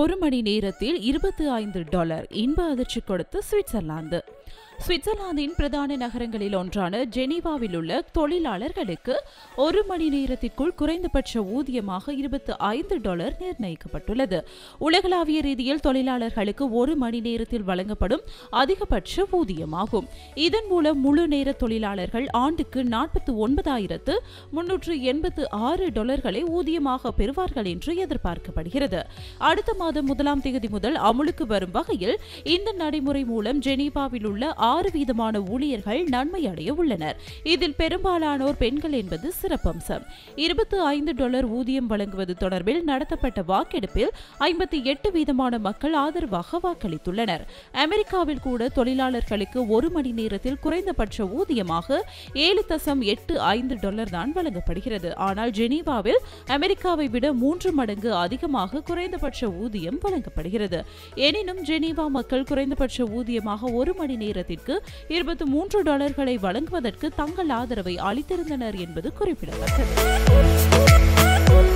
ஒரு மணி நேரத்தில் இருபத்தி ஐந்து டாலர் இன்ப அதிர்ச்சி கொடுத்து சுவிட்சர்லாந்து சுவிட்சர்லாந்தின் பிரதான நகரங்களில் ஒன்றான ஜெனீவாவில் உள்ள தொழிலாளர்களுக்கு ஒரு மணி நேரத்திற்குள் குறைந்தபட்ச ஊதியமாக இருபத்தி ஐந்து டாலர் நிர்ணயிக்கப்பட்டுள்ளது உலகளாவிய ரீதியில் தொழிலாளர்களுக்கு ஒரு மணி நேரத்தில் வழங்கப்படும் அதிகபட்ச ஊதியமாகும் இதன் மூலம் முழு நேர தொழிலாளர்கள் ஆண்டுக்கு நாற்பத்தி ஒன்பதாயிரத்து முன்னூற்று எண்பத்து ஆறு டாலர்களை ஊதியமாக பெறுவார்கள் என்று எதிர்பார்க்கப்படுகிறது அடுத்த மாதம் முதலாம் தேதி முதல் அமுலுக்கு வரும் வகையில் இந்த நடைமுறை மூலம் ஜெனீவாவில் உள்ள ஆறு வீதமான ஊழியர்கள் நன்மை அடைய உள்ளனர் இதில் பெரும்பாலானோர் பெண்கள் என்பது சிறப்பம்சம் இருபத்தி ஐந்து டாலர் ஊதியம் வழங்குவது தொடர்பில் நடத்தப்பட்ட வாக்கெடுப்பில் ஐம்பத்தி எட்டு வீதமான மக்கள் ஆதரவாக வாக்களித்துள்ளனர் அமெரிக்காவில் கூட தொழிலாளர்களுக்கு ஒரு மணி நேரத்தில் குறைந்தபட்ச ஊதியமாக ஏழு தசம் எட்டு ஐந்து டாலர் தான் வழங்கப்படுகிறது ஆனால் ஜெனீவாவில் அமெரிக்காவை விட மூன்று மடங்கு அதிகமாக குறைந்தபட்ச ஊதியம் வழங்கப்படுகிறது எனினும் ஜெனீவா மக்கள் குறைந்தபட்ச ஊதியமாக ஒரு மணி நேரத்திற்கு இருபத்தி மூன்று டாலர்களை வழங்குவதற்கு தங்கள் ஆதரவை அளித்திருந்தனர் என்பது குறிப்பிடத்தக்கது